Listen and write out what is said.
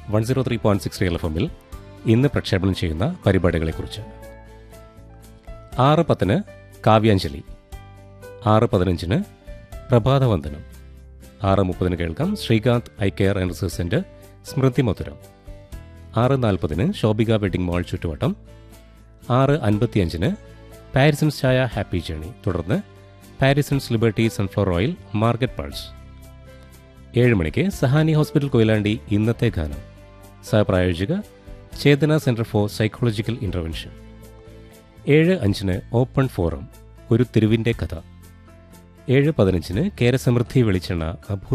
one zero three point six Real F എമ്മിൽ ഇന്ന് പ്രക്ഷേപണം ചെയ്യുന്ന പരിപാടികളെക്കുറിച്ച് ആറ് പത്തിന് കാവ്യാഞ്ജലി ആറ് പതിനഞ്ചിന് പ്രഭാതവന്ദനം ആറ് മുപ്പതിന് കേൾക്കാം Srikanth eye care and research centre Smrithi Madhuram ആറ് നാൽപ്പതിന് ശോഭിക വെഡിംഗ് മാൾ ചുറ്റുവട്ടം ആറ് അൻപത്തിയഞ്ചിന് പാരിസൺസ് ചായ ഹാപ്പി ജേണി തുടർന്ന് Parisons Liberty sunflower oil market pulse ഏഴ് മണിക്ക് സഹാനി ഹോസ്പിറ്റൽ കൊയിലാണ്ടി ഇന്നത്തെ ഗാനം സഹപ്രായോജിക Chetana centre for psychological intervention ഏഴ് അഞ്ചിന് ഓപ്പൺ ഫോറം ഒരു തെരുവിന്റെ കഥ ഏഴ് പതിനഞ്ചിന് കേരസമൃദ്ധി വെളിച്ചെണ്ണ അപൂർവ